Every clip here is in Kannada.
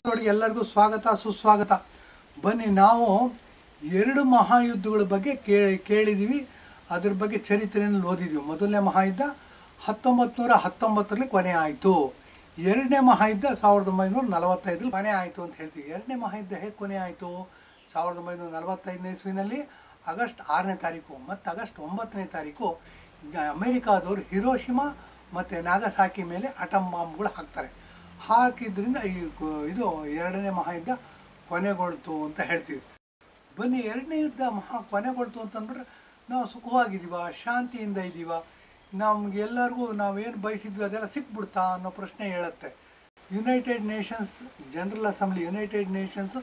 ನೋಡಿ ಎಲ್ಲರಿಗೂ ಸ್ವಾಗತ ಸುಸ್ವಾಗತ ಬನ್ನಿ ನಾವು ಎರಡು ಮಹಾಯುದ್ಧಗಳ ಬಗ್ಗೆ ಕೇಳಿ ಕೇಳಿದ್ದೀವಿ ಅದ್ರ ಬಗ್ಗೆ ಚರಿತ್ರೆಯನ್ನು ಓದಿದ್ದೀವಿ ಮೊದಲನೇ ಮಹಾಯುದ್ಧ ಹತ್ತೊಂಬತ್ತು ನೂರ ಹತ್ತೊಂಬತ್ತರಲ್ಲಿ ಕೊನೆ ಆಯಿತು ಎರಡನೇ ಮಹಾಯುದ್ಧ ಸಾವಿರದ ಒಂಬೈನೂರ ನಲವತ್ತೈದರಲ್ಲಿ ಕೊನೆ ಆಯಿತು ಅಂತ ಹೇಳ್ತೀವಿ ಎರಡನೇ ಮಹಾಯುದ್ಧ ಹೇಗೆ ಕೊನೆ ಆಯಿತು ಸಾವಿರದ ಒಂಬೈನೂರ ನಲವತ್ತೈದನೇ ಇಸ್ವಿನಲ್ಲಿ ಆಗಸ್ಟ್ ಆರನೇ ತಾರೀಕು ಮತ್ತು ಆಗಸ್ಟ್ ಒಂಬತ್ತನೇ ತಾರೀಕು ಅಮೆರಿಕಾದವರು ಹಿರೋಶಿಮಾ ಮತ್ತು ನಾಗಸಾಕಿ ಮೇಲೆ ಅಟಮ್ ಬಾಂಬ್ಗಳು ಹಾಕ್ತಾರೆ ಹಾಕಿದ್ರಿಂದ ಈ ಕ- ಇದು ಎರಡನೇ ಮಹಾಯುದ್ಧ ಕೊನೆಗೊಳ್ತು ಅಂತ ಹೇಳ್ತೀವಿ ಬನ್ನಿ ಎರಡನೇ ಯುದ್ಧ ಮಹಾ ಕೊನೆಗೊಳ್ತು ಅಂತಂದ್ಬಿಟ್ರೆ ನಾವು ಸುಖವಾಗಿದ್ದೀವ ಶಾಂತಿಯಿಂದ ಇದ್ದೀವ ನಮಗೆಲ್ಲರಿಗೂ ನಾವೇನು ಬಯಸಿದ್ವಿ ಅದೆಲ್ಲ ಸಿಕ್ಬಿಡ್ತಾ ಅನ್ನೋ ಪ್ರಶ್ನೆ ಹೇಳುತ್ತೆ United Nations General Assembly United Nations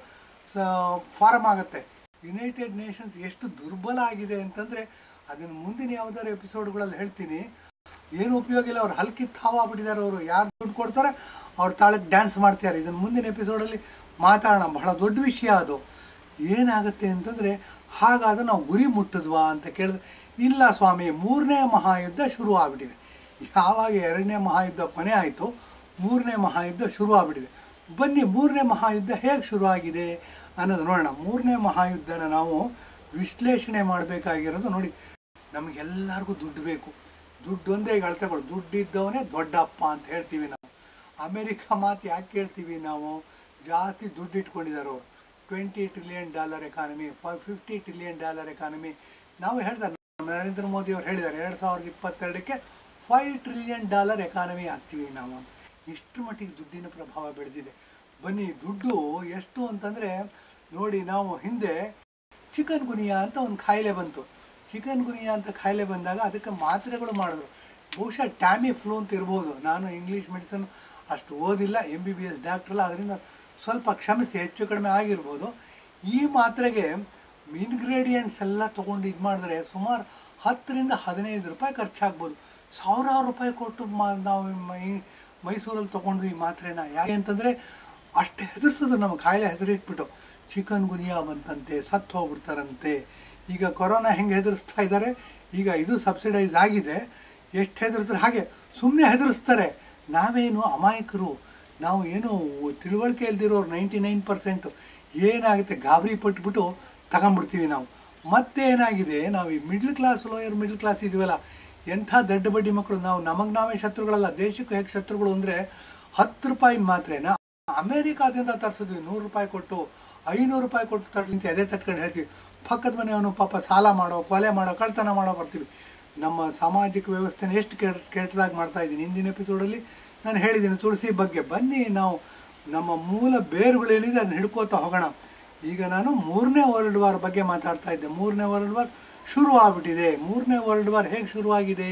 forum ಆಗುತ್ತೆ ಯುನೈಟೆಡ್ ನೇಷನ್ಸ್ ಎಷ್ಟು ದುರ್ಬಲ ಆಗಿದೆ ಅಂತಂದರೆ ಅದನ್ನು ಮುಂದಿನ ಯಾವುದಾದ್ರು ಎಪಿಸೋಡ್ಗಳಲ್ಲಿ ಹೇಳ್ತೀನಿ ಏನು ಉಪಯೋಗ ಇಲ್ಲ ಅವ್ರು ಹಲ್ಕಿತ್ತು ಹಾವಾಗ್ಬಿಟ್ಟಿದ್ದಾರೆ ಅವರು ಯಾರು ದುಡ್ಡು ಕೊಡ್ತಾರೆ ಅವ್ರ ತಾಳಕ್ಕೆ ಡ್ಯಾನ್ಸ್ ಮಾಡ್ತಾರೆ ಇದನ್ನು ಮುಂದಿನ ಎಪಿಸೋಡಲ್ಲಿ ಮಾತಾಡೋಣ ಬಹಳ ದೊಡ್ಡ ವಿಷಯ ಅದು ಏನಾಗುತ್ತೆ ಅಂತಂದರೆ ಹಾಗಾದ್ರೆ ನಾವು ಗುರಿ ಮುಟ್ಟಿದ್ವಾ ಅಂತ ಕೇಳಿದ್ರೆ ಇಲ್ಲ ಸ್ವಾಮಿ ಮೂರನೇ ಮಹಾಯುದ್ಧ ಶುರು ಆಗ್ಬಿಟ್ಟಿದೆ ಯಾವಾಗ ಎರಡನೇ ಮಹಾಯುದ್ಧ ಕೊನೆ ಆಯಿತು ಮೂರನೇ ಮಹಾಯುದ್ಧ ಶುರು ಆಗ್ಬಿಟ್ಟಿದೆ ಬನ್ನಿ ಮೂರನೇ ಮಹಾಯುದ್ಧ ಹೇಗೆ ಶುರುವಾಗಿದೆ ಅನ್ನೋದು ನೋಡೋಣ ಮೂರನೇ ಮಹಾಯುದ್ಧನ ನಾವು ವಿಶ್ಲೇಷಣೆ ಮಾಡಬೇಕಾಗಿರೋದು ನೋಡಿ ನಮಗೆಲ್ಲರಿಗೂ ದುಡ್ಡು ಬೇಕು ದುಡ್ಡು ಒಂದೇ ಈಗ ಅಳ್ತಗಳು ದುಡ್ಡಿದ್ದವನೇ ದೊಡ್ಡಪ್ಪ ಅಂತ ಹೇಳ್ತೀವಿ ನಾವು ಅಮೇರಿಕ ಮಾತು ಯಾಕೆ ಕೇಳ್ತೀವಿ ನಾವು ಜಾಸ್ತಿ ದುಡ್ಡು ಇಟ್ಕೊಂಡಿದ್ದಾರೆ ಅವರು twenty trillion dollar economy fifty trillion dollar economy ನಾವು ಹೇಳ್ತಾರೆ ನರೇಂದ್ರ ಮೋದಿ ಅವರು ಹೇಳಿದ್ದಾರೆ ಎರಡು ಸಾವಿರದ ಇಪ್ಪತ್ತೆರಡಕ್ಕೆ ಫೈವ್ ಟ್ರಿಲಿಯನ್ ಡಾಲರ್ ಎಕಾನಮಿ ಆಗ್ತೀವಿ ನಾವು ಅಂತ. ಇಷ್ಟು ಮಟ್ಟಿಗೆ ದುಡ್ಡಿನ ಪ್ರಭಾವ ಬೆಳೆದಿದೆ ಬನ್ನಿ ದುಡ್ಡು ಎಷ್ಟು ಅಂತಂದರೆ ನೋಡಿ ನಾವು ಹಿಂದೆ ಚಿಕನ್ ಗುನಿಯಾ ಅಂತ ಒಂದು ಕಾಯಿಲೆ ಬಂತು ಚಿಕನ್ ಗುನಿಯಾ ಅಂತ ಕಾಯಿಲೆ ಬಂದಾಗ ಅದಕ್ಕೆ ಮಾತ್ರೆಗಳು ಮಾಡಿದ್ರು ಬಹುಶಃ ಟ್ಯಾಮಿ ಫ್ಲೂ ಅಂತ ಇರ್ಬೋದು ನಾನು ಇಂಗ್ಲೀಷ್ ಮೆಡಿಸನ್ ಅಷ್ಟು ಓದಿಲ್ಲ ಎಮ್ ಬಿ ಬಿ ಎಸ್ ಡಾಕ್ಟ್ರಲ್ಲ ಅದರಿಂದ ಸ್ವಲ್ಪ ಕ್ಷಮಿಸಿ ಹೆಚ್ಚು ಕಡಿಮೆ ಆಗಿರ್ಬೋದು ಈ ಮಾತ್ರೆಗೆ ಇನ್ಗ್ರೀಡಿಯೆಂಟ್ಸ್ ಎಲ್ಲ ತೊಗೊಂಡು ಇದು ಮಾಡಿದ್ರೆ ಸುಮಾರು ಹತ್ತರಿಂದ ಹದಿನೈದು ರೂಪಾಯಿ ಖರ್ಚಾಗ್ಬೋದು ಸಾವಿರಾರು ರೂಪಾಯಿ ಕೊಟ್ಟು ಮಾ ನಾವು ಮೈ ಮೈಸೂರಲ್ಲಿ ತೊಗೊಂಡ್ವಿ ಈ ಮಾತ್ರೆನ ಯಾಕೆ ಅಂತಂದರೆ ಅಷ್ಟು ಹೆದರ್ಸಿದ್ರು ನಮ್ಮ ಕಾಯಿಲೆ ಹೆದರಿಟ್ಬಿಟ್ಟು ಚಿಕನ್ ಗುನಿಯಾ ಬಂತಂತೆ ಸತ್ತು ಹೋಗ್ಬಿಡ್ತಾರಂತೆ ಈಗ ಕೊರೋನಾ ಹೆಂಗೆ ಹೆದರಿಸ್ತಾ ಇದ್ದಾರೆ ಈಗ ಇದು ಸಬ್ಸಿಡೈಸ್ ಆಗಿದೆ ಎಷ್ಟು ಹೆದರ್ಸ್ತಾರೆ ಹಾಗೆ ಸುಮ್ಮನೆ ಹೆದರಿಸ್ತಾರೆ ನಾವೇನು ಅಮಾಯಕರು ನಾವು ಏನು ತಿಳುವಳಿಕೆ ಇಲ್ದಿರೋರು ನೈಂಟಿ ನೈನ್ ಪರ್ಸೆಂಟು ಏನಾಗುತ್ತೆ ಗಾಬರಿ ಪಟ್ಬಿಟ್ಟು ತಗೊಂಬಿಡ್ತೀವಿ ನಾವು ಮತ್ತೆ ಏನಾಗಿದೆ ನಾವು ಈ middle class lower middle class ಇದೀವಲ್ಲ ಎಂಥ ದಡ್ಡ ಬಡ್ಡಿ ಮಕ್ಕಳು ನಾವು ನಮಗೆ ನಾವೇ ಶತ್ರುಗಳಲ್ಲ ದೇಶಕ್ಕೆ ಹೇಗೆ ಶತ್ರುಗಳು ಅಂದರೆ ಹತ್ತು ರೂಪಾಯಿನ ಮಾತ್ರೆನ ಅಮೇರಿಕಾದಿಂದ ತರಿಸಿದ್ವಿ ನೂರು ರೂಪಾಯಿ ಕೊಟ್ಟು ಐನೂರು ರೂಪಾಯಿ ಕೊಟ್ಟು ತರ್ಸಿಂತ ಅದೇ ತಟ್ಕೊಂಡು ಹೇಳ್ತೀವಿ ಪಕ್ಕದ ಮನೆಯವನು ಪಾಪ ಸಾಲ ಮಾಡೋ ಕೊಲೆ ಮಾಡೋ ಕಳ್ತನ ಮಾಡೋ ಬರ್ತೀವಿ ನಮ್ಮ ಸಾಮಾಜಿಕ ವ್ಯವಸ್ಥೆನ ಎಷ್ಟು ಕೆಟ್ಟ ಕೆಟ್ಟದಾಗಿ ಮಾಡ್ತಾ ಇದ್ದೀನಿ ಹಿಂದಿನ ಎಪಿಸೋಡಲ್ಲಿ ನಾನು ಹೇಳಿದ್ದೀನಿ ತುಳಸಿ ಬಗ್ಗೆ ಬನ್ನಿ ನಾವು ನಮ್ಮ ಮೂಲ ಬೇರುಗಳೇನಿದೆ ಅದನ್ನ ಹಿಡ್ಕೋತಾ ಹೋಗೋಣ ಈಗ ನಾನು ಮೂರನೇ ವರ್ಲ್ಡ್ ವಾರ್ ಬಗ್ಗೆ ಮಾತಾಡ್ತಾ ಇದ್ದೆ ಮೂರನೇ ವರ್ಲ್ಡ್ ವಾರ್ ಶುರು ಆಗ್ಬಿಟ್ಟಿದೆ ಮೂರನೇ ವರ್ಲ್ಡ್ ವಾರ್ ಹೇಗೆ ಶುರುವಾಗಿದೆ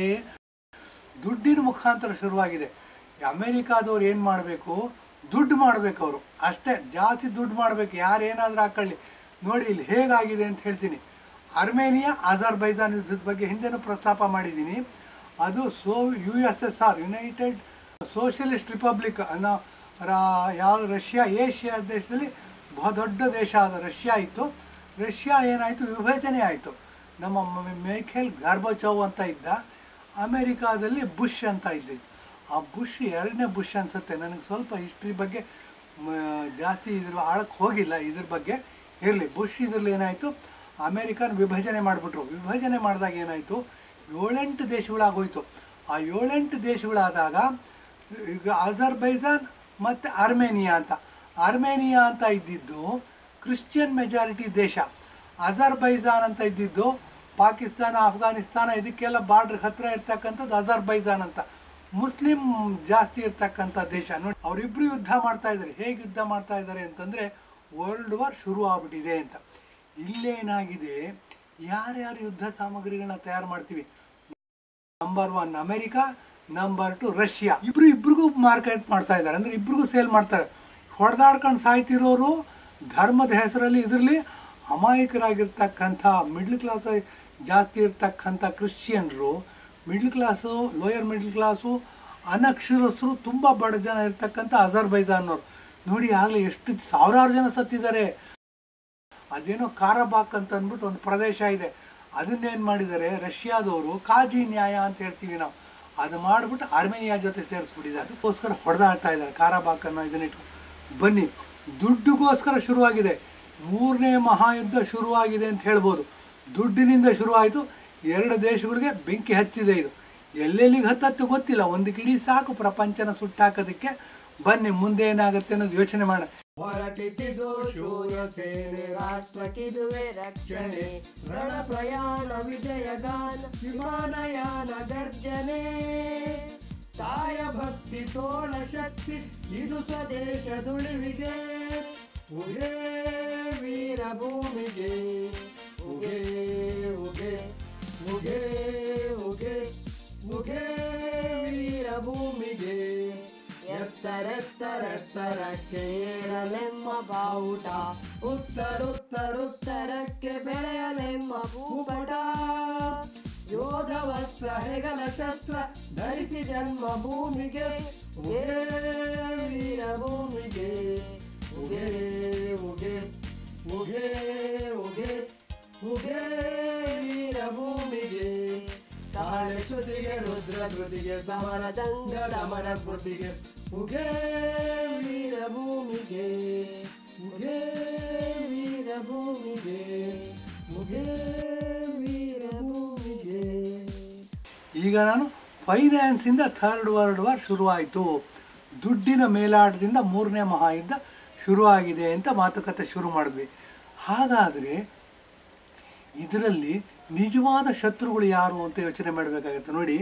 ದುಡ್ಡಿನ ಮುಖಾಂತರ ಶುರುವಾಗಿದೆ ಅಮೇರಿಕಾದವ್ರು ಏನು ಮಾಡಬೇಕು ದುಡ್ಡು ಮಾಡಬೇಕು ಅವರು ಅಷ್ಟೇ ಜಾಸ್ತಿ ದುಡ್ಡು ಮಾಡಬೇಕು ಯಾರು ಏನಾದರೂ ಹಾಕೊಳ್ಳಿ ನೋಡಿ ಇಲ್ಲಿ ಹೇಗಾಗಿದೆ ಅಂತ ಹೇಳ್ತೀನಿ ಅರ್ಮೇನಿಯಾ ಅಜರ್ಬೈಜಾನ್ ಯುದ್ಧದ ಬಗ್ಗೆ ಹಿಂದೆನೂ ಪ್ರಸ್ತಾಪ ಮಾಡಿದ್ದೀನಿ ಅದು so U S S R United Socialist Republic ಅನ್ನೋ ರಾ- ಯಾವ ರಷ್ಯಾ ಏಷ್ಯಾ ದೇಶದಲ್ಲಿ ಬಹು ದೊಡ್ಡ ದೇಶ ಆದ ರಷ್ಯಾ ಇತ್ತು ರಷ್ಯಾ ಏನಾಯಿತು ವಿಭಜನೆ ಆಯಿತು ನಮ್ಮ ಮ- ಮೈಖೇಲ್ ಗಾರ್ಬಚೋವ್ ಅಂತ ಇದ್ದ ಅಮೇರಿಕಾದಲ್ಲಿ ಬುಷ್ ಅಂತ ಇದ್ದಿದ್ದು ಆ ಬುಷ್ ಎರಡನೇ ಬುಷ್ ಅನ್ಸುತ್ತೆ ನನಗೆ ಸ್ವಲ್ಪ ಹಿಸ್ಟ್ರಿ ಬಗ್ಗೆ ಮ- ಜಾಸ್ತಿ ಇದ್ರ ಆಳಕ್ಕೆ ಹೋಗಿಲ್ಲ ಇದ್ರ ಬಗ್ಗೆ ಇರಲಿ ಬುಷ್ ಇದ್ರಲ್ಲಿ ಏನಾಯಿತು ಅಮೇರಿಕನ್ ವಿಭಜನೆ ಮಾಡಿಬಿಟ್ರು ವಿಭಜನೆ ಮಾಡಿದಾಗ ಏನಾಯಿತು ಏಳೆಂಟು ದೇಶಗಳಾಗೋಯ್ತು ಆ ಏಳೆಂಟು ದೇಶಗಳಾದಾಗ ಈಗ ಅಜರ್ಬೈಜಾನ್ ಮತ್ತು ಅರ್ಮೇನಿಯಾ ಅಂತ ಅರ್ಮೇನಿಯಾ ಅಂತ ಇದ್ದಿದ್ದು ಕ್ರಿಶ್ಚಿಯನ್ ಮೆಜಾರಿಟಿ ದೇಶ ಅಜರ್ಬೈಜಾನ್ ಅಂತ ಇದ್ದಿದ್ದು ಪಾಕಿಸ್ತಾನ ಅಫ್ಘಾನಿಸ್ತಾನ ಇದಕ್ಕೆಲ್ಲ ಬಾರ್ಡ್ರ್ ಹತ್ರ ಇರ್ತಕ್ಕಂಥದ್ದು ಅಜರ್ಬೈಜಾನ್ ಅಂತ ಮುಸ್ಲಿಂ ಜಾಸ್ತಿ ಇರ್ತಕ್ಕಂಥ ದೇಶ ನೋಡಿ ಅವರಿಬ್ಬರು ಯುದ್ಧ ಮಾಡ್ತಾ ಇದ್ದಾರೆ ಹೇಗೆ ಯುದ್ಧ ಮಾಡ್ತಾ ಇದ್ದಾರೆ ಅಂತಂದರೆ ವರ್ಲ್ಡ್ ವಾರ್ ಶುರು ಆಗ್ಬಿಟ್ಟಿದೆ ಅಂತ ಇಲ್ಲೇನಾಗಿದೆ ಯಾರ್ಯಾರು ಯುದ್ಧ ಸಾಮಗ್ರಿಗಳನ್ನ ತಯಾರು ಮಾಡ್ತೀವಿ number one America number two Russia ಇಬ್ರು ಇಬ್ರಿಗೂ ಮಾರ್ಕೆಟ್ ಮಾಡ್ತಾ ಇದ್ದಾರೆ ಅಂದ್ರೆ ಇಬ್ರಿಗೂ ಸೇಲ್ ಮಾಡ್ತಾರೆ ಹೊಡೆದಾಡ್ಕೊಂಡು ಸಾಯ್ತಿರೋರು ಧರ್ಮದ ಹೆಸರಲ್ಲಿ ಇದರಲ್ಲಿ ಅಮಾಯಕರಾಗಿರ್ತಕ್ಕಂಥ ಮಿಡ್ಲ್ ಕ್ಲಾಸ್ ಜಾಸ್ತಿ ಇರ್ತಕ್ಕಂಥ ಕ್ರಿಶ್ಚಿಯನ್ರು middle class lower middle class ಅನಕ್ಷರಸ್ಥರು ತುಂಬ ಬಡ ಜನ ಇರ್ತಕ್ಕಂಥ ಅಜರ್ಬೈಜಾನ್ನವ್ರು ನೋಡಿ ಆಗಲೇ ಎಷ್ಟು ಸಾವಿರಾರು ಜನ ಸತ್ತಿದ್ದಾರೆ ಅದೇನೋ ಕಾರಬಾಕ್ ಅಂತ ಅಂದ್ಬಿಟ್ಟು ಒಂದು ಪ್ರದೇಶ ಇದೆ ಅದನ್ನೇನು ಮಾಡಿದ್ದಾರೆ ರಷ್ಯಾದವರು ಕಾಜಿ ನ್ಯಾಯ ಅಂತ ಹೇಳ್ತೀವಿ ನಾವು ಅದು ಮಾಡಿಬಿಟ್ಟು ಆರ್ಮೇನಿಯಾ ಜೊತೆ ಸೇರಿಸ್ಬಿಟ್ಟಿದೆ ಅದಕ್ಕೋಸ್ಕರ ಹೊಡೆದಾಡ್ತಾ ಇದ್ದಾರೆ ಕಾರಾಬಾಕ್ ಅನ್ನೋ ಇದನ್ನಿಟ್ಟು ಬನ್ನಿ ದುಡ್ಡಿಗೋಸ್ಕರ ಶುರುವಾಗಿದೆ ಮೂರನೇ ಮಹಾಯುದ್ಧ ಶುರುವಾಗಿದೆ ಅಂತ ಹೇಳ್ಬೋದು ದುಡ್ಡಿನಿಂದ ಶುರುವಾಯಿತು ಎರಡು ದೇಶಗಳಿಗೆ ಬೆಂಕಿ ಹಚ್ಚಿದೆ ಇದು ಎಲ್ಲೆಲ್ಲಿಗೆ ಹತ್ತತ್ತು ಗೊತ್ತಿಲ್ಲ ಒಂದು ಕಿಡಿ ಸಾಕು ಪ್ರಪಂಚನ ಸುಟ್ಟಾಕೋದಕ್ಕೆ ಬನ್ನಿ ಮುಂದೆ ಏನಾಗುತ್ತೆ ಅನ್ನೋದು ಯೋಚನೆ ಮಾಡ ಹೊರಟಿತು ಶೂರ ಸೇನೆ ರಾಷ್ಟ್ರಕ್ಕಿದುವೆ ರಕ್ಷಣೆ ರಣ ಪ್ರಯಾಣ ವಿಜಯಗಾನ ವಿಮಾನಯಾನ ಗರ್ಜನೆ ತಾಯ ಭಕ್ತಿ ತೋಳ ಶಕ್ತಿ ಇದು ಸ್ವದೇಶ ದುಳಿವಿಗೆ ಉಗೇ ವೀರ ಭೂಮಿಗೆ ಉಗೇ ಉಗೇ ಉಗೇ ಉಗೇ ಉಗೇ ವೀರ ಭೂಮಿಗೆ ಎತ್ತರೆತ್ತರೆತ್ತರಕ್ಕೆ ಏರಲೆಮ್ಮ ಬಾವುಟ ಉತ್ತರುತ್ತರುತ್ತರಕ್ಕೆ ಬೆಳೆಯಲೆಮ್ಮ ಭೂಪಟ ಯೋಧ ವಸ್ತ್ರ ಹೆಗಲ ಶಸ್ತ್ರ ಧರಿಸಿ ಜನ್ಮ ಭೂಮಿಗೆ ಉಗೇ ವೀರ ಭೂಮಿಗೆ ಉಗೇ ಉಗೇ ಉಗೇ ಉಗೇ ಉಗೇ ವೀರ ಭೂಮಿಗೆ ತಾಳೆ ಶ್ರುತಿಗೆ ರುದ್ರ ಕೃತಿಗೆ ಸಮರ ದಂಗ ದಮನ ಸ್ಮೃತಿಗೆ ಉಗೇ ವೀರ ಭೂಮಿಗೆ ಉಗೇ ವೀರ ಭೂಮಿಗೆ ಉಗೇ ವೀರ ಭೂಮಿಗೆ ಈಗ ನಾನು ಫೈನಾನ್ಸಿಂದ ಥರ್ಡ್ ವರ್ಲ್ಡ್ ವಾರ್ ಶುರುವಾಯಿತು ದುಡ್ಡಿನ ಮೇಲಾಟದಿಂದ ಮೂರನೇ ಮಹಾಯುದ್ಧ ಶುರುವಾಗಿದೆ ಅಂತ ಮಾತುಕತೆ ಶುರು ಮಾಡಿದ್ವಿ ಹಾಗಾದರೆ ಇದರಲ್ಲಿ ನಿಜವಾದ ಶತ್ರುಗಳು ಯಾರು ಅಂತ ಯೋಚನೆ ಮಾಡಬೇಕಾಗತ್ತೆ ನೋಡಿ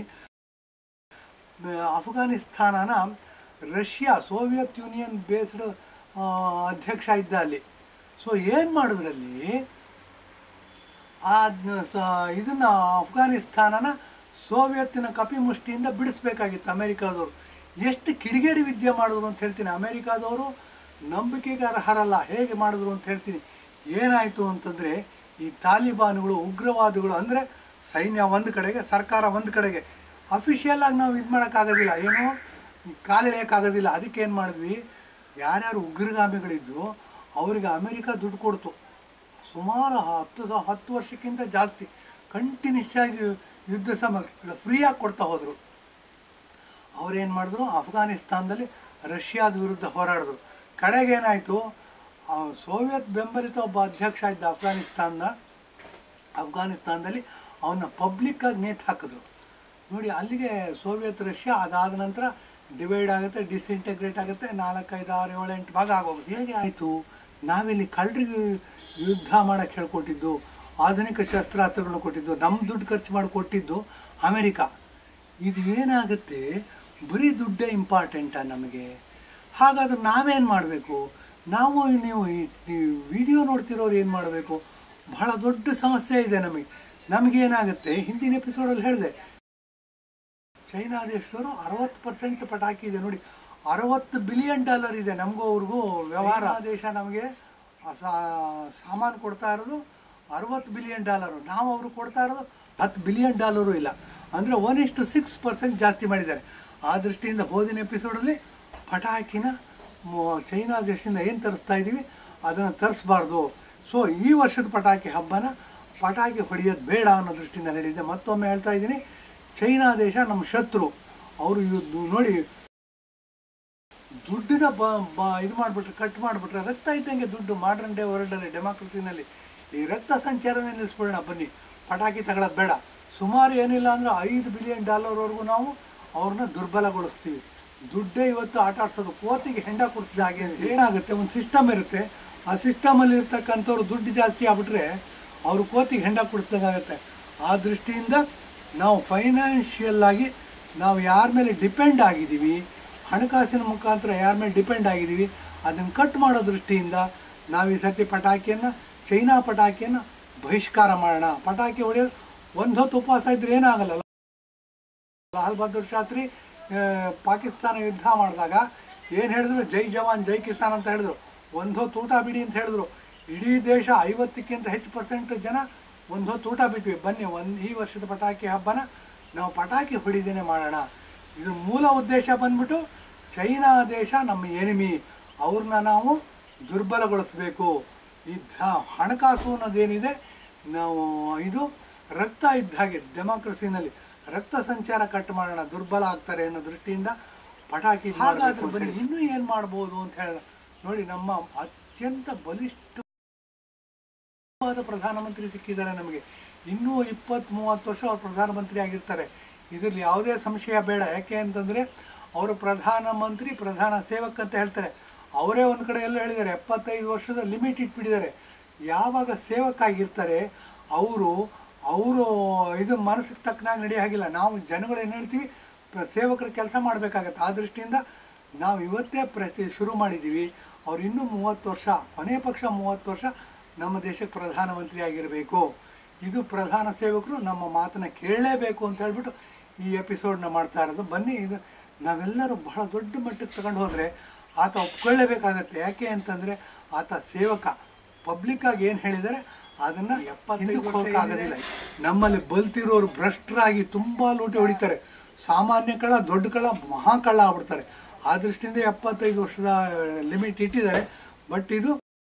ಅಫ್ಘಾನಿಸ್ತಾನನ ರಷ್ಯಾ ಸೋವಿಯತ್ ಯೂನಿಯನ್ ಬೇಸ್ಡ್ ಅಧ್ಯಕ್ಷ ಇದ್ದ ಅಲ್ಲಿ ಸೊ ಏನು ಮಾಡಿದ್ರಲ್ಲಿ ಆ ಸ- ಇದನ್ನ ಅಫ್ಘಾನಿಸ್ತಾನನ ಸೋವಿಯತ್ತಿನ ಕಪಿಮುಷ್ಟಿಯಿಂದ ಬಿಡಿಸ್ಬೇಕಾಗಿತ್ತು ಅಮೆರಿಕಾದವರು ಎಷ್ಟು ಕಿಡಿಗೇಡಿ ವಿದ್ಯೆ ಮಾಡಿದ್ರು ಅಂತ ಹೇಳ್ತೀನಿ ಅಮೆರಿಕಾದವರು ನಂಬಿಕೆಗೆ ಅರ್ಹರಲ್ಲ ಹೇಗೆ ಮಾಡಿದ್ರು ಅಂತ ಹೇಳ್ತೀನಿ ಏನಾಯಿತು ಅಂತಂದರೆ ಈ ತಾಲಿಬಾನ್ಗಳು ಉಗ್ರವಾದಿಗಳು ಅಂದರೆ ಸೈನ್ಯ ಒಂದು ಕಡೆಗೆ ಸರ್ಕಾರ ಒಂದು ಕಡೆಗೆ ಅಫಿಷಿಯಲ್ ಆಗಿ ನಾವು ಇದು ಮಾಡೋಕ್ಕಾಗೋದಿಲ್ಲ ಏನು ಕಾಲೆಳೆಯೋಕ್ಕಾಗೋದಿಲ್ಲ ಅದಕ್ಕೆ ಏನು ಮಾಡಿದ್ವಿ ಯಾರ್ಯಾರು ಉಗ್ರಗಾಮಿಗಳಿದ್ರು ಅವರಿಗೆ ಅಮೆರಿಕ ದುಡ್ಡು ಕೊಡ್ತು ಸುಮಾರು ಹತ್ತು ಸ- ಹತ್ತು ವರ್ಷಕ್ಕಿಂತ ಜಾಸ್ತಿ ಕಂಟಿನ್ಯೂಸ್ ಆಗಿ ಯುದ್ಧ ಸಮಯ ಫ್ರೀಯಾಗಿ ಕೊಡ್ತಾ ಹೋದರು ಅವ್ರೇನು ಮಾಡಿದ್ರು ಅಫ್ಘಾನಿಸ್ತಾನದಲ್ಲಿ ರಷ್ಯಾದ ವಿರುದ್ಧ ಹೋರಾಡಿದ್ರು ಕಡೆಗೆ ಏನಾಯಿತು ಸೋವಿಯತ್ ಬೆಂಬಲಿತ ಒಬ್ಬ ಅಧ್ಯಕ್ಷ ಇದ್ದ ಅಫ್ಘಾನಿಸ್ತಾನದ ಅಫ್ಘಾನಿಸ್ತಾನದಲ್ಲಿ ಅವನ್ನ ಪಬ್ಲಿಕ್ಕಾಗಿ ನೇತು ಹಾಕಿದ್ರು ನೋಡಿ ಅಲ್ಲಿಗೆ ಸೋವಿಯತ್ ರಷ್ಯಾ ಅದಾದ ನಂತರ ಡಿವೈಡ್ ಆಗುತ್ತೆ ಡಿಸ್ಇಂಟಗ್ರೇಟ್ ಆಗುತ್ತೆ ನಾಲ್ಕೈದು ಆರು ಏಳು ಎಂಟು ಭಾಗ ಆಗೋಗುತ್ತೆ ಹೇಗೆ ಆಯಿತು ನಾವಿಲ್ಲಿ ಕಳ್ಳರಿಗೆ ಯುದ್ಧ ಮಾಡೋಕ್ಕೆ ಹೇಳ್ಕೊಟ್ಟಿದ್ದು ಆಧುನಿಕ ಶಸ್ತ್ರಾಸ್ತ್ರಗಳನ್ನ ಕೊಟ್ಟಿದ್ದು ನಮ್ಮ ದುಡ್ಡು ಖರ್ಚು ಮಾಡಿ ಕೊಟ್ಟಿದ್ದು ಅಮೆರಿಕ ಇದು ಏನಾಗುತ್ತೆ ಬರೀ ದುಡ್ಡೇ ಇಂಪಾರ್ಟೆಂಟಾ ನಮಗೆ ಹಾಗಾದ್ರೆ ನಾವೇನು ಮಾಡಬೇಕು ನಾವು ನೀವು ಈ ವಿಡಿಯೋ ನೋಡ್ತಿರೋರು ಏನು ಮಾಡಬೇಕು ಬಹಳ ದೊಡ್ಡ ಸಮಸ್ಯೆ ಇದೆ ನಮಗೆ ನಮಗೇನಾಗುತ್ತೆ ಹಿಂದಿನ ಎಪಿಸೋಡಲ್ಲಿ ಹೇಳಿದೆ ಚೈನಾ ದೇಶದವರು ಅರವತ್ತು ಪರ್ಸೆಂಟ್ ಪಟಾಕಿ ಇದೆ ನೋಡಿ ಅರವತ್ತು ಬಿಲಿಯನ್ ಡಾಲರ್ ಇದೆ ನಮಗೂ ಅವ್ರಿಗೂ ವ್ಯವಹಾರ ದೇಶ ನಮಗೆ ಸಾಮಾನು ಕೊಡ್ತಾ ಇರೋದು ಅರವತ್ತು ಬಿಲಿಯನ್ ಡಾಲರು ನಾವು ಅವರು ಕೊಡ್ತಾ ಇರೋದು ಹತ್ತು ಬಿಲಿಯನ್ ಡಾಲರು ಇಲ್ಲ ಅಂದರೆ ಒನ್ ಇಷ್ಟು ಸಿಕ್ಸ್ ಪರ್ಸೆಂಟ್ ಜಾಸ್ತಿ ಮಾಡಿದ್ದಾರೆ ಆ ದೃಷ್ಟಿಯಿಂದ ಹೋದಿನ ಎಪಿಸೋಡಲ್ಲಿ ಪಟಾಕಿನ ಮೊ- ಚೈನಾ ದೇಶದಿಂದ ಏನು ತರಿಸ್ತಾ ಇದ್ದೀವಿ ಅದನ್ನು ತರಿಸ್ಬಾರ್ದು ಸೊ ಈ ವರ್ಷದ ಪಟಾಕಿ ಹಬ್ಬನ ಪಟಾಕಿ ಹೊಡೆಯೋದು ಬೇಡ ಅನ್ನೋ ದೃಷ್ಟಿಯಿಂದ ಹೇಳಿದ್ದೆ ಮತ್ತೊಮ್ಮೆ ಹೇಳ್ತಾ ಇದ್ದೀನಿ ಚೈನಾ ದೇಶ ನಮ್ಮ ಶತ್ರು ಅವರು ನೋಡಿ ದುಡ್ಡಿನ ಬ ಬ ಇದು ಮಾಡಿಬಿಟ್ರೆ ಕಟ್ ಮಾಡಿಬಿಟ್ರೆ ರಕ್ತ ಇದ್ದಂಗೆ ದುಡ್ಡು ಮಾಡ್ರನ್ ಡೇ ವರ್ಲ್ಡಲ್ಲಿ ಡೆಮಾಕ್ರಸಿನಲ್ಲಿ ಈ ರಕ್ತ ಸಂಚಾರನೇ ನಿಲ್ಲಿಸ್ಬಿಡೋಣ ಬನ್ನಿ ಪಟಾಕಿ ತಗೊಳ್ಳೋದು ಬೇಡ ಸುಮಾರು ಏನಿಲ್ಲ ಅಂದರೆ ಐದು ಬಿಲಿಯನ್ ಡಾಲರ್ವರೆಗೂ ನಾವು ಅವ್ರನ್ನ ದುರ್ಬಲಗೊಳಿಸ್ತೀವಿ ದುಡ್ಡೇ ಇವತ್ತು ಆಟ ಆಡ್ಸೋದು ಕೋತಿಗೆ ಹೆಂಡ ಕುಡಿಸಿದ ಹಾಗೆ ಅಂತ ಏನಾಗುತ್ತೆ ಒಂದು ಸಿಸ್ಟಮ್ ಇರುತ್ತೆ ಆ ಸಿಸ್ಟಮಲ್ಲಿ ಇರ್ತಕ್ಕಂಥವ್ರು ದುಡ್ಡು ಜಾಸ್ತಿ ಆಗ್ಬಿಟ್ರೆ ಅವರು ಕೋತಿಗೆ ಹೆಂಡ ಕುಡಿಸ್ದಂಗಾಗತ್ತೆ ಆ ದೃಷ್ಟಿಯಿಂದ ನಾವು ಫೈನಾನ್ಷಿಯಲ್ ಆಗಿ ನಾವು ಯಾರ ಮೇಲೆ ಡಿಪೆಂಡ್ ಆಗಿದ್ದೀವಿ ಹಣಕಾಸಿನ ಮುಖಾಂತರ ಯಾರ ಮೇಲೆ ಡಿಪೆಂಡ್ ಆಗಿದ್ದೀವಿ ಅದನ್ನು ಕಟ್ ಮಾಡೋ ದೃಷ್ಟಿಯಿಂದ ನಾವು ಈ ಸತಿ ಪಟಾಕಿಯನ್ನು ಚೈನಾ ಪಟಾಕಿಯನ್ನು ಬಹಿಷ್ಕಾರ ಮಾಡೋಣ ಪಟಾಕಿ ಹೊಡೆಯೋದು ಒಂದು ಹೊತ್ತು ಉಪವಾಸ ಇದ್ರೆ ಏನಾಗಲ್ಲ ಲಾಲ್ ಬಹದ್ದೂರ್ ಶಾಸ್ತ್ರಿ ಆ, ಪಾಕಿಸ್ತಾನ ಯುದ್ಧ ಮಾಡಿದಾಗ ಏನು ಹೇಳಿದ್ರು ಜೈ ಜವಾನ್ ಜೈ ಕಿಸಾನ್ ಅಂತ ಹೇಳಿದ್ರು ಒಂದು ಹೊತ್ತು ಊಟ ಬಿಡಿ ಅಂತ ಹೇಳಿದ್ರು ಇಡೀ ದೇಶ ಐವತ್ತಕ್ಕಿಂತ ಹೆಚ್ಚು ಪರ್ಸೆಂಟ್ ಜನ ಒಂದು ಹೊತ್ತು ಊಟ ಬಿಟ್ವಿ ಬನ್ನಿ ಒಂದು ಈ ವರ್ಷದ ಪಟಾಕಿ ಹಬ್ಬನ ನಾವು ಪಟಾಕಿ ಹೊಡಿದೇನೆ ಮಾಡೋಣ ಇದ್ರ ಮೂಲ ಉದ್ದೇಶ ಬಂದ್ಬಿಟ್ಟು ಚೈನಾ ದೇಶ ನಮ್ಮ ಎನಿಮಿ ಅವ್ರನ್ನ ನಾವು ದುರ್ಬಲಗೊಳಿಸ್ಬೇಕು ಈ ಧ- ಹಣಕಾಸು ಅನ್ನೋದೇನಿದೆ ನಾವು ಇದು ರಕ್ತ ಇದ್ದ ಹಾಗೆ ಡೆಮಾಕ್ರಸಿನಲ್ಲಿ ರಕ್ತ ಸಂಚಾರ ಕಟ್ ಮಾಡೋಣ ದುರ್ಬಲ ಆಗ್ತಾರೆ ಅನ್ನೋ ದೃಷ್ಟಿಯಿಂದ ಪಟಾಕಿ ಹಾಗಾದ್ರೆ ಬನ್ನಿ ಇನ್ನೂ ಏನು ಮಾಡ್ಬೋದು ಅಂತ ಹೇಳ ನೋಡಿ ನಮ್ಮ ಅತ್ಯಂತ ಬಲಿಷ್ಠವಾದ ಪ್ರಧಾನಮಂತ್ರಿ ಸಿಕ್ಕಿದ್ದಾರೆ ನಮಗೆ ಇನ್ನೂ ಇಪ್ಪತ್ತು ಮೂವತ್ತು ವರ್ಷ ಅವ್ರು ಪ್ರಧಾನಮಂತ್ರಿ ಆಗಿರ್ತಾರೆ ಇದರಲ್ಲಿ ಯಾವುದೇ ಸಂಶಯ ಬೇಡ ಯಾಕೆ ಅಂತಂದರೆ ಅವರು ಪ್ರಧಾನಮಂತ್ರಿ ಪ್ರಧಾನ ಸೇವಕ ಅಂತ ಹೇಳ್ತಾರೆ ಅವರೇ ಒಂದು ಕಡೆ ಎಲ್ಲ ಹೇಳಿದ್ದಾರೆ ಎಪ್ಪತ್ತೈದು ವರ್ಷದ ಲಿಮಿಟ್ ಇಟ್ಬಿಟ್ಟಿದ್ದಾರೆ ಯಾವಾಗ ಸೇವಕ ಆಗಿರ್ತಾರೆ ಅವರು ಅವರು ಇದು ಮನಸ್ಸಿಗೆ ತಕ್ಕನಾಗಿ ನಡೆಯೋ ಹಾಗಿಲ್ಲ ನಾವು ಜನಗಳು ಏನು ಹೇಳ್ತೀವಿ ಪ್ರ- ಸೇವಕರ ಕೆಲಸ ಮಾಡಬೇಕಾಗತ್ತೆ ಆ ದೃಷ್ಟಿಯಿಂದ ನಾವು ಇವತ್ತೇ ಪ್ರತಿ ಶುರು ಮಾಡಿದ್ದೀವಿ ಅವ್ರು ಇನ್ನೂ ಮೂವತ್ತು ವರ್ಷ ಕೊನೆ ಪಕ್ಷ ಮೂವತ್ತು ವರ್ಷ ನಮ್ಮ ದೇಶಕ್ಕೆ ಪ್ರಧಾನಮಂತ್ರಿ ಆಗಿರಬೇಕು ಇದು ಪ್ರಧಾನ ಸೇವಕರು ನಮ್ಮ ಮಾತನ್ನು ಕೇಳಲೇಬೇಕು ಅಂತ ಹೇಳ್ಬಿಟ್ಟು ಈ ಎಪಿಸೋಡ್ನ ಮಾಡ್ತಾ ಇರೋದು ಬನ್ನಿ ಇದು ನಾವೆಲ್ಲರೂ ಬಹಳ ದೊಡ್ಡ ಮಟ್ಟಕ್ಕೆ ತಗೊಂಡು ಹೋದರೆ ಆತ ಒಪ್ಕೊಳ್ಳೇಬೇಕಾಗತ್ತೆ ಯಾಕೆ ಅಂತಂದರೆ ಆತ ಸೇವಕ ಪಬ್ಲಿಕ್ಕಾಗಿ ಏನು ಹೇಳಿದ್ದಾರೆ ಅದನ್ನು ಎಪ್ಪತ್ತೈದು ವರ್ಷ ಆಗೋದಿಲ್ಲ ನಮ್ಮಲ್ಲಿ ಬಲ್ತಿರೋರು ಭ್ರಷ್ಟರಾಗಿ ತುಂಬ ಲೂಟಿ ಹೊಡಿತಾರೆ ಸಾಮಾನ್ಯ ಕಳ್ಳ ದೊಡ್ಡ ಕಳ್ಳ ಮಹಾ ಕಳ್ಳ ಆಗ್ಬಿಡ್ತಾರೆ ಆ ದೃಷ್ಟಿಯಿಂದ ಎಪ್ಪತ್ತೈದು ವರ್ಷದ ಲಿಮಿಟ್ ಇಟ್ಟಿದ್ದಾರೆ ಬಟ್ ಇದು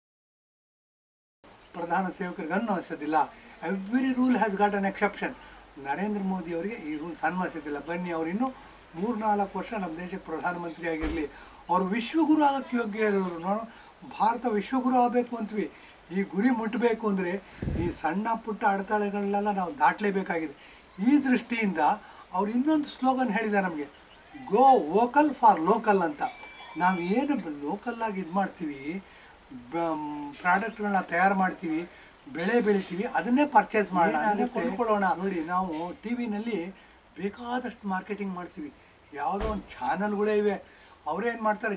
ಪ್ರಧಾನ ಸೇವಕರಿಗೆ ಅನ್ವಯಿಸೋದಿಲ್ಲ every rule has got an exception Narendra Modi ಅವರಿಗೆ ಈ ರೂಲ್ಸ್ ಅನ್ವಯಿಸೋದಿಲ್ಲ ಬನ್ನಿ ಅವ್ರು ಇನ್ನೂ ಮೂರು ನಾಲ್ಕು ವರ್ಷ ನಮ್ಮ ದೇಶಕ್ಕೆ ಪ್ರಧಾನಮಂತ್ರಿ ಆಗಿರಲಿ ಅವರು ವಿಶ್ವಗುರು ಆಗಕ್ಕೆ ಯೋಗ್ಯ ಇರೋರು ನಾವು ಭಾರತ ವಿಶ್ವಗುರು ಆಗಬೇಕು ಅಂತೀವಿ ಈ ಗುರಿ ಮುಟ್ಟಬೇಕು ಅಂದರೆ ಈ ಸಣ್ಣ ಪುಟ್ಟ ಅಡೆತಡೆಗಳನ್ನೆಲ್ಲ ನಾವು ದಾಟಲೇಬೇಕಾಗಿದೆ ಈ ದೃಷ್ಟಿಯಿಂದ ಅವ್ರು ಇನ್ನೊಂದು ಸ್ಲೋಗನ್ ಹೇಳಿದ್ದಾರೆ ನಮಗೆ ಗೋ ವೋಕಲ್ ಫಾರ್ ಲೋಕಲ್ ಅಂತ ನಾವು ಏನು ಲೋಕಲ್ಲಾಗಿ ಇದು ಮಾಡ್ತೀವಿ ಪ್ರಾಡಕ್ಟ್ಗಳನ್ನ ತಯಾರು ಮಾಡ್ತೀವಿ ಬೆಳೆ ಬೆಳಿತೀವಿ ಅದನ್ನೇ ಪರ್ಚೇಸ್ ಮಾಡೋಣ ಅದನ್ನೇ ಕೊಂಡ್ಕೊಳ್ಳೋಣ ನೋಡಿ ನಾವು ಟಿ ವಿನಲ್ಲಿ ಬೇಕಾದಷ್ಟು ಮಾರ್ಕೆಟಿಂಗ್ ಮಾಡ್ತೀವಿ ಯಾವುದೋ ಒಂದು ಚಾನಲ್ಗಳೇ ಇವೆ ಅವರೇನು ಮಾಡ್ತಾರೆ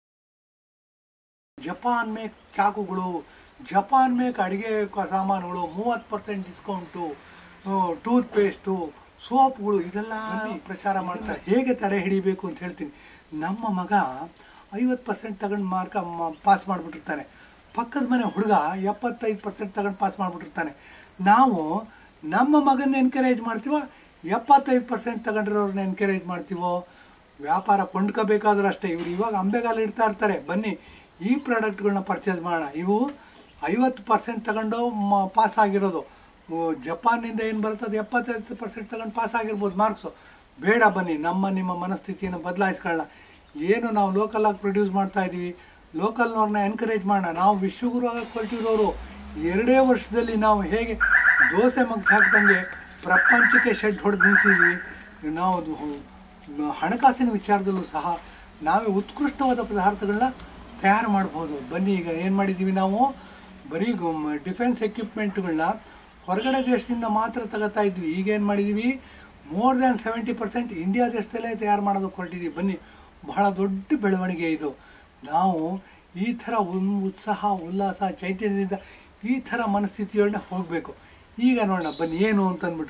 ಜಪಾನ್ ಮೇಕ್ ಚಾಕುಗಳು ಜಪಾನ್ ಮೇಕ್ ಅಡುಗೆ ಸಾಮಾನುಗಳು ಮೂವತ್ತು ಪರ್ಸೆಂಟ್ ಡಿಸ್ಕೌಂಟು ಟೂತ್ ಪೇಸ್ಟು ಸೋಪ್ಗಳು ಇದೆಲ್ಲ ಪ್ರಚಾರ ಮಾಡ್ತಾರೆ ಹೇಗೆ ತಡೆ ಹಿಡಿಬೇಕು ಅಂತ ಹೇಳ್ತೀನಿ ನಮ್ಮ ಮಗ ಐವತ್ತು ಪರ್ಸೆಂಟ್ ತಗೊಂಡು ಮಾರ್ಕ ಪಾಸ್ ಮಾಡಿಬಿಟ್ಟಿರ್ತಾನೆ ಪಕ್ಕದ ಮನೆ ಹುಡುಗ ಎಪ್ಪತ್ತೈದು ಪರ್ಸೆಂಟ್ ತಗೊಂಡು ಪಾಸ್ ಮಾಡಿಬಿಟ್ಟಿರ್ತಾನೆ ನಾವು ನಮ್ಮ ಮಗನ ಎನ್ಕರೇಜ್ ಮಾಡ್ತೀವೋ ಎಪ್ಪತ್ತೈದು ಪರ್ಸೆಂಟ್ ತಗೊಂಡಿರೋರನ್ನ ಎನ್ಕರೇಜ್ ಮಾಡ್ತೀವೋ ವ್ಯಾಪಾರ ಕೊಂಡ್ಕೋಬೇಕಾದ್ರೂ ಅಷ್ಟೇ ಇವರು ಇವಾಗ ಅಂಬೆಗಾಲ ಇಡ್ತಾ ಇರ್ತಾರೆ ಬನ್ನಿ ಈ ಪ್ರಾಡಕ್ಟ್ಗಳನ್ನ ಪರ್ಚೇಸ್ ಮಾಡೋಣ ಇವು ಐವತ್ತು ಪರ್ಸೆಂಟ್ ತಗೊಂಡು ಮ ಪಾಸ್ ಆಗಿರೋದು ಮು- ಜಪಾನಿಂದ ಏನು ಬರುತ್ತೆ ಅದು ಎಪ್ಪತ್ತೈದು ಪರ್ಸೆಂಟ್ ತಗೊಂಡು ಪಾಸ್ ಆಗಿರ್ಬೋದು ಮಾರ್ಕ್ಸು ಬೇಡ ಬನ್ನಿ ನಮ್ಮ ನಿಮ್ಮ ಮನಸ್ಥಿತಿಯನ್ನು ಬದಲಾಯಿಸ್ಕೊಳ್ಳೋಣ ಏನು ನಾವು ಲೋಕಲಾಗಿ ಪ್ರೊಡ್ಯೂಸ್ ಮಾಡ್ತಾ ಇದ್ದೀವಿ ಲೋಕಲ್ನವ್ರನ್ನ ಎನ್ಕರೇಜ್ ಮಾಡೋಣ ನಾವು ವಿಶ್ವಗುರು ಆಗಕ್ಕೆ ಹೊರಟಿರೋರು ಎರಡೇ ವರ್ಷದಲ್ಲಿ ನಾವು ಹೇಗೆ ದೋಸೆ ಮಗ್ಸ್ ಹಾಕ್ದಂಗೆ ಪ್ರಪಂಚಕ್ಕೆ ಶೆಡ್ ಹೊಡೆದು ನಿಂತಿದ್ವಿ ನಾವು ಅದು ಹು- ಹಣಕಾಸಿನ ವಿಚಾರದಲ್ಲೂ ಸಹ ನಾವೇ ಉತ್ಕೃಷ್ಟವಾದ ಪದಾರ್ಥಗಳನ್ನ ತಯಾರು ಮಾಡ್ಬೋದು ಬನ್ನಿ ಈಗ ಏನು ಮಾಡಿದ್ದೀವಿ ನಾವು ಬರೀ ಡಿಫೆನ್ಸ್ ಎಕ್ವಿಪ್ಮೆಂಟ್ಗಳನ್ನ ಹೊರಗಡೆ ದೇಶದಿಂದ ಮಾತ್ರ ತಗೋತಾ ಇದ್ವಿ ಈಗ ಏನು ಮಾಡಿದ್ದೀವಿ more than seventy percent India ದೇಶದಲ್ಲೇ ತಯಾರು ಮಾಡೋದಕ್ಕೆ ಹೊರಟಿದ್ದೀವಿ ಬನ್ನಿ ಬಹಳ ದೊಡ್ಡ ಬೆಳವಣಿಗೆ ಇದು ನಾವು ಈ ಥರ ಉನ್ ಉತ್ಸಾಹ ಉಲ್ಲಾಸ ಚೈತನ್ಯದಿಂದ ಈ ಥರ ಮನಸ್ಥಿತಿಯೊಳಗೆ ಹೋಗಬೇಕು ಈಗ ನೋಡೋಣ ಬನ್ನಿ ಏನು ಅಂತಂದ್ಬಿಟ್ಟು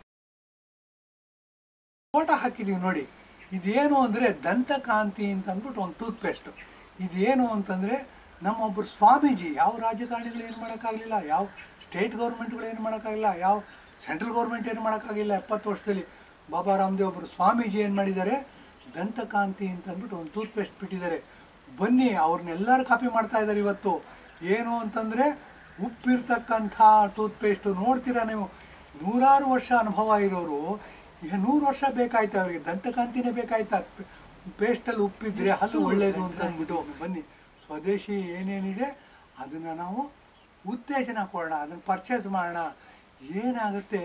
ಫೋಟೋ ಹಾಕಿದ್ದೀವಿ ನೋಡಿ ಇದೇನು ಅಂದರೆ ದಂತಕಾಂತಿ ಅಂತ ಅಂದ್ಬಿಟ್ಟು ಒಂದು ಟೂತ್ ಪೇಸ್ಟು ಇದೇನು ಅಂತಂದರೆ ನಮ್ಮೊಬ್ಬರು ಸ್ವಾಮೀಜಿ ಯಾವ ರಾಜಕಾರಣಿಗಳು ಏನು ಮಾಡೋಕ್ಕಾಗಲಿಲ್ಲ ಯಾವ ಸ್ಟೇಟ್ ಗೌರ್ಮೆಂಟ್ಗಳು ಏನು ಮಾಡೋಕ್ಕಾಗಲಿಲ್ಲ ಯಾವ ಸೆಂಟ್ರಲ್ ಗೌರ್ಮೆಂಟ್ ಏನು ಮಾಡೋಕ್ಕಾಗಿಲ್ಲ ಎಪ್ಪತ್ತು ವರ್ಷದಲ್ಲಿ ಬಾಬಾ ರಾಮದೇವ್ ಒಬ್ಬರು ಸ್ವಾಮೀಜಿ ಏನು ಮಾಡಿದ್ದಾರೆ ದಂತಕಾಂತಿ ಅಂತ ಅಂದ್ಬಿಟ್ಟು ಒಂದು ಟೂತ್ ಪೇಸ್ಟ್ ಬಿಟ್ಟಿದ್ದಾರೆ ಬನ್ನಿ ಅವ್ರನ್ನೆಲ್ಲರೂ ಕಾಪಿ ಮಾಡ್ತಾ ಇದ್ದಾರೆ ಇವತ್ತು ಏನು ಅಂತಂದರೆ ಉಪ್ಪಿರ್ತಕ್ಕಂಥ ಟೂತ್ ಪೇಸ್ಟು ನೋಡ್ತೀರಾ ನೀವು ನೂರಾರು ವರ್ಷ ಅನುಭವ ಇರೋರು ಈಗ ನೂರು ವರ್ಷ ಬೇಕಾಯ್ತು ಅವರಿಗೆ ದಂತಕಾಂತಿನೇ ಬೇಕಾಯ್ತು ಪೇಸ್ಟಲ್ಲಿ ಉಪ್ಪಿದ್ರೆ ಹಲ್ಲು ಒಳ್ಳೆಯದು ಅಂತ ಅಂದ್ಬಿಟ್ಟು ಬನ್ನಿ ಸ್ವದೇಶಿ ಏನೇನಿದೆ ಅದನ್ನು ನಾವು ಉತ್ತೇಜನ ಕೊಡೋಣ ಅದನ್ನು ಪರ್ಚೇಸ್ ಮಾಡೋಣ ಏನಾಗುತ್ತೆ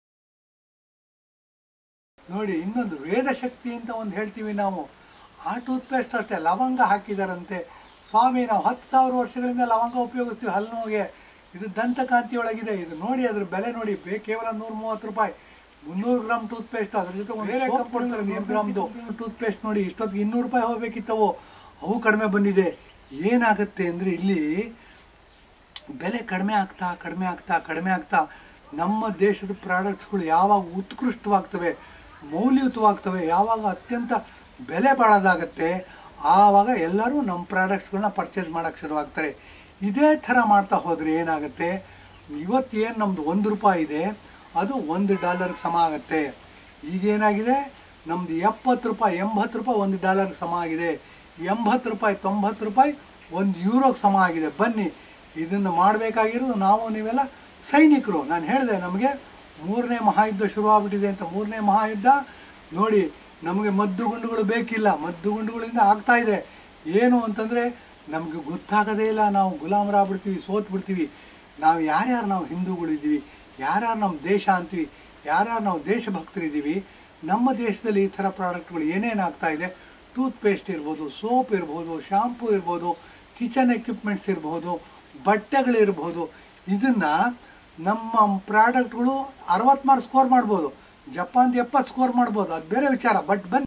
ನೋಡಿ ಇನ್ನೊಂದು ವೇದಶಕ್ತಿ ಅಂತ ಒಂದು ಹೇಳ್ತೀವಿ ನಾವು ಆ ಟೂತ್ಪೇಸ್ಟ್ ಅಷ್ಟೇ ಲವಂಗ ಹಾಕಿದಾರಂತೆ ಸ್ವಾಮಿ ನಾವು ಹತ್ತು ಸಾವಿರ ವರ್ಷಗಳಿಂದ ಲವಂಗ ಉಪಯೋಗಿಸ್ತೀವಿ ಹಲ್ಲು ನೋವಿಗೆ ಇದು ದಂತಕಾಂತಿ ಒಳಗಿದೆ ಇದು ನೋಡಿ ಅದ್ರ ಬೆಲೆ ನೋಡಿ ಬೇ ಕೇವಲ ನೂರ ಮೂವತ್ತು ರೂಪಾಯಿ ಮುನ್ನೂರು ಗ್ರಾಮ್ ಟೂತ್ಪೇಸ್ಟ್ ಅದ್ರ ಜೊತೆ ಒಂದು ಬೇರೆ ಕಪ್ ಕೊಡ್ತಾರೆ ನೂರು ಗ್ರಾಮ್ದು ಟೂತ್ಪೇಸ್ಟ್ ನೋಡಿ ಇಷ್ಟೊತ್ತಿಗೆ ಇನ್ನೂರು ರೂಪಾಯಿ ಹೋಗ್ಬೇಕಿತ್ತವು ಅವು ಕಡಿಮೆ ಬಂದಿದೆ ಏನಾಗುತ್ತೆ ಅಂದರೆ ಇಲ್ಲಿ ಬೆಲೆ ಕಡಿಮೆ ಆಗ್ತಾ ಕಡಿಮೆ ಆಗ್ತಾ ಕಡಿಮೆ ಆಗ್ತಾ ನಮ್ಮ ದೇಶದ ಪ್ರಾಡಕ್ಟ್ಸ್ಗಳು ಯಾವಾಗ ಉತ್ಕೃಷ್ಟವಾಗ್ತವೆ ಮೌಲ್ಯಯುತವಾಗ್ತವೆ ಯಾವಾಗ ಅತ್ಯಂತ ಬೆಲೆ ಬಾಳೋದಾಗತ್ತೆ ಆವಾಗ ಎಲ್ಲರೂ ನಮ್ಮ ಪ್ರಾಡಕ್ಟ್ಸ್ಗಳನ್ನ ಪರ್ಚೇಸ್ ಮಾಡೋಕ್ಕೆ ಶುರುವಾಗ್ತಾರೆ ಇದೇ ಥರ ಮಾಡ್ತಾ ಹೋದರೆ ಏನಾಗುತ್ತೆ ಇವತ್ತೇನು ನಮ್ಮದು ಒಂದು ರೂಪಾಯಿ ಇದೆ ಅದು ಒಂದು ಡಾಲರ್ಗೆ ಸಮ ಆಗುತ್ತೆ ಈಗೇನಾಗಿದೆ ನಮ್ಮದು ಎಪ್ಪತ್ತು ರೂಪಾಯಿ ಎಂಬತ್ತು ರೂಪಾಯಿ ಒಂದು ಡಾಲರ್ಗೆ ಸಮ ಆಗಿದೆ ಎಂಬತ್ತು ರೂಪಾಯಿ ತೊಂಬತ್ತು ರೂಪಾಯಿ ಒಂದು ಯೂರೋಗೆ ಸಮ ಆಗಿದೆ ಬನ್ನಿ ಇದನ್ನು ಮಾಡಬೇಕಾಗಿರೋದು ನಾವು ನೀವೆಲ್ಲ ಸೈನಿಕರು ನಾನು ಹೇಳಿದೆ ನಮಗೆ ಮೂರನೇ ಮಹಾಯುದ್ಧ ಶುರುವಾಗ್ಬಿಟ್ಟಿದೆ ಅಂತ ಮೂರನೇ ಮಹಾಯುದ್ಧ ನೋಡಿ ನಮಗೆ ಮದ್ದು ಗುಂಡುಗಳು ಬೇಕಿಲ್ಲ ಮದ್ದು ಗುಂಡುಗಳಿಂದ ಆಗ್ತಾ ಇದೆ ಏನು ಅಂತಂದರೆ ನಮಗೆ ಗೊತ್ತಾಗೋದೇ ಇಲ್ಲ ನಾವು ಗುಲಾಮರಾಗ್ಬಿಡ್ತೀವಿ ಸೋತ್ ಬಿಡ್ತೀವಿ ನಾವು ಯಾರ್ಯಾರು ನಾವು ಹಿಂದೂಗಳಿದ್ದೀವಿ ಯಾರ್ಯಾರು ನಮ್ಮ ದೇಶ ಅಂತೀವಿ ಯಾರ್ಯಾರು ನಾವು ದೇಶಭಕ್ತರಿದ್ದೀವಿ ನಮ್ಮ ದೇಶದಲ್ಲಿ ಈ ಥರ ಪ್ರಾಡಕ್ಟ್ಗಳು ಏನೇನು ಆಗ್ತಾ ಇದೆ ಟೂತ್ ಪೇಸ್ಟ್ ಇರ್ಬೋದು ಸೋಪ್ ಇರ್ಬೋದು ಶಾಂಪೂ ಇರ್ಬೋದು ಕಿಚನ್ ಎಕ್ವಿಪ್ಮೆಂಟ್ಸ್ ಇರ್ಬೋದು ಬಟ್ಟೆಗಳಿರ್ಬೋದು ಇದನ್ನು ನಮ್ಮ ಪ್ರಾಡಕ್ಟ್ಗಳು ಅರವತ್ತು ಮಾರ್ಕ್ ಸ್ಕೋರ್ ಮಾಡ್ಬೋದು ಜಪಾನ್ದು ಎಪ್ಪತ್ತು ಸ್ಕೋರ್ ಮಾಡ್ಬೋದು ಅದು ಬೇರೆ ವಿಚಾರ ಬಟ್ ಬನ್ನಿ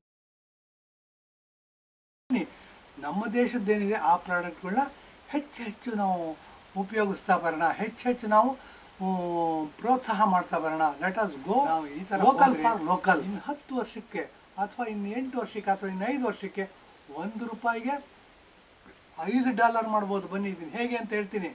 ನಮ್ಮ ದೇಶದ್ದೇನಿದೆ ಆ ಪ್ರಾಡಕ್ಟ್ಗಳನ್ನ ಹೆಚ್ಚು ಹೆಚ್ಚು ನಾವು ಉಪಯೋಗಿಸ್ತಾ ಬರೋಣ ಹೆಚ್ಚು ಹೆಚ್ಚು ನಾವು ಆ, ಪ್ರೋತ್ಸಾಹ ಮಾಡ್ತಾ ಬರೋಣ ಲೆಟ್ ಅಸ್ ಗೋ ಈ ಥರ ಲೋಕಲ್ ಫಾರ್ ಲೋಕಲ್ ಇನ್ನು ಹತ್ತು ವರ್ಷಕ್ಕೆ ಅಥವಾ ಇನ್ನು ಎಂಟು ವರ್ಷಕ್ಕೆ ಅಥವಾ ಇನ್ನು ಐದು ವರ್ಷಕ್ಕೆ ಒಂದು ರೂಪಾಯಿಗೆ ಐದು ಡಾಲರ್ ಮಾಡ್ಬೋದು ಬನ್ನಿ ಇದನ್ನು ಹೇಗೆ ಅಂತ ಹೇಳ್ತೀನಿ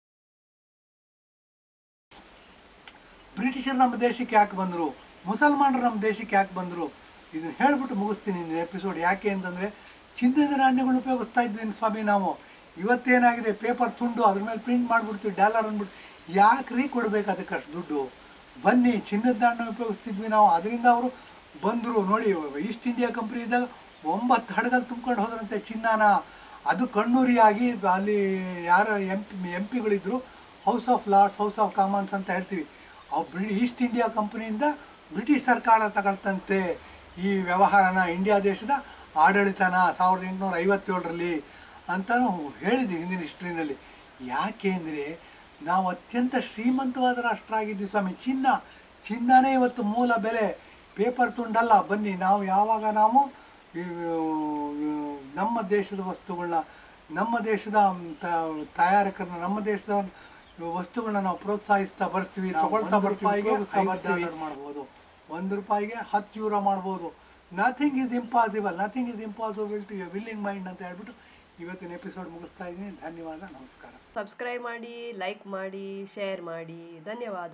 ಬ್ರಿಟಿಷರು ನಮ್ಮ ದೇಶಕ್ಕೆ ಯಾಕೆ ಬಂದರು ಮುಸಲ್ಮಾನರು ನಮ್ಮ ದೇಶಕ್ಕೆ ಯಾಕೆ ಬಂದರು ಇದನ್ನ ಹೇಳ್ಬಿಟ್ಟು ಮುಗಿಸ್ತೀನಿ ಇಂದಿನ ಎಪಿಸೋಡ್ ಯಾಕೆ ಅಂತಂದರೆ ಚಿನ್ನದ ನಾಣ್ಯಗಳು ಉಪಯೋಗಿಸ್ತಾ ಇದ್ವಿ ಸ್ವಾಮಿ ನಾವು ಇವತ್ತೇನಾಗಿದೆ ಪೇಪರ್ ತುಂಡು ಅದ್ರ ಮೇಲೆ ಪ್ರಿಂಟ್ ಮಾಡಿಬಿಡ್ತೀವಿ ಡಾಲರ್ ಅಂದ್ಬಿಟ್ಟು ಯಾಕೆ ರೀ ಕೊಡ್ಬೇಕು ಅದಕ್ಕೆ ಅಷ್ಟು ದುಡ್ಡು ಬನ್ನಿ ಚಿನ್ನದ ನಾಣ್ಯ ಉಪಯೋಗಿಸ್ತಿದ್ವಿ ನಾವು ಅದರಿಂದ ಅವರು ಬಂದರು ನೋಡಿ ಈಸ್ಟ್ ಇಂಡಿಯಾ ಕಂಪ್ನಿ ಇದ್ದಾಗ ಒಂಬತ್ತು ಹಡಗಲ್ಲಿ ತುಂಬ್ಕೊಂಡು ಹೋದ್ರಂತೆ ಚಿನ್ನನ ಅದು ಕಣ್ಣೂರಿಯಾಗಿ ಅಲ್ಲಿ ಯಾರು ಎಂ ಪಿ ಎಂ ಪಿಗಳಿದ್ರು House of Lords House of Commons ಅಂತ ಹೇಳ್ತೀವಿ ಅವು ಬ್ರಿ ಈಸ್ಟ್ ಇಂಡಿಯಾ ಕಂಪ್ನಿಯಿಂದ ಬ್ರಿಟಿಷ್ ಸರ್ಕಾರ ತಗೊಳ್ತಂತೆ ಈ ವ್ಯವಹಾರನ ಇಂಡಿಯಾ ದೇಶದ ಆಡಳಿತನ ಸಾವಿರದ ಎಂಟುನೂರ ಐವತ್ತೇಳರಲ್ಲಿ ಅಂತಲೂ ಹೇಳಿದ್ವಿ ಹಿಂದಿನ ಹಿಸ್ಟ್ರಿನಲ್ಲಿ ಯಾಕೆ ಅಂದರೆ ನಾವು ಅತ್ಯಂತ ಶ್ರೀಮಂತವಾದ ರಾಷ್ಟ್ರ ಆಗಿದ್ವಿ ಸ್ವಾಮಿ ಚಿನ್ನ ಚಿನ್ನನೇ ಇವತ್ತು ಮೂಲ ಬೆಲೆ ಪೇಪರ್ ತುಂಡಲ್ಲ ಬನ್ನಿ ನಾವು ಯಾವಾಗ ನಾವು ಇವ್- ನಮ್ಮ ದೇಶದ ವಸ್ತುಗಳನ್ನ ನಮ್ಮ ದೇಶದ ತ- ತಯಾರಕರನ್ನ ನಮ್ಮ ದೇಶದ ವಸ್ತುಗಳನ್ನ ನಾವು ಪ್ರೋತ್ಸಾಹಿಸ್ತಾ ಬರ್ತೀವಿ ತಗೊಳ್ತಾ ಬರ್ತೀವಿ ಉಪಯೋಗಿಸ್ತಾ ಬರ್ತೀವಿ ಮಾಡ್ಬೋದು ಒಂದು ರೂಪಾಯಿಗೆ ಹತ್ತು ಯೂರೋ ಮಾಡ್ಬೋದು nothing is impossible nothing is impossible to you willing mind ಅಂತ ಹೇಳ್ಬಿಟ್ಟು ಇವತ್ತಿನ ಎಪಿಸೋಡ್ ಮುಗಿಸ್ತಾ ಇದ್ದೀನಿ ಧನ್ಯವಾದ ನಮಸ್ಕಾರ ಸಬ್ಸ್ಕ್ರೈಬ್ ಮಾಡಿ ಲೈಕ್ ಮಾಡಿ ಶೇರ್ ಮಾಡಿ ಧನ್ಯವಾದ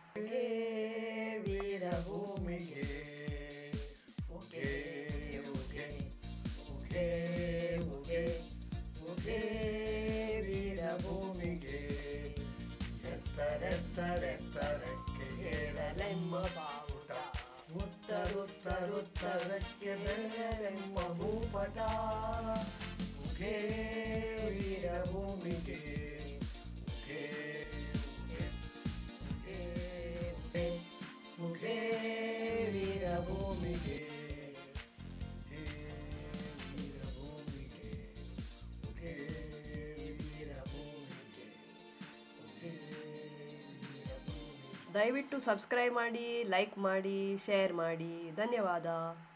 ವೀರಭೂಮಿಗೆ ಉಗೆ ಉಗೆ ಉಗೆ ಉಗೆ ಉಗೆ ವೀರಭೂಮಿಗೆ ಎತ್ತರೆತ್ತರೆತ್ತರಕ್ಕೆ ಏರಲೆಮ್ಮ ಬಾವುಟ ಉತ್ತರುತ್ತರುತ್ತರಕ್ಕೆ ಬೆಳೆಯಲೆಮ್ಮ ಭೂಪಟ ಉಗೆ ವೀರಭೂಮಿಗೆ ಉಗೆ ಉಗೆ ಮುಖೇ ವೀರಭೂಮಿಗೆ ಮುಖೇ ವೀರಭೂಮಿಗೆ ಮುಖೇ ವೀರಭೂಮಿಗೆ ಮುಖೇ ವೀರಭೂಮಿಗೆ ದಯವಿಟ್ಟು ಸಬ್ಸ್ಕ್ರೈಬ್ ಮಾಡಿ ಲೈಕ್ ಮಾಡಿ ಶೇರ್ ಮಾಡಿ ಧನ್ಯವಾದ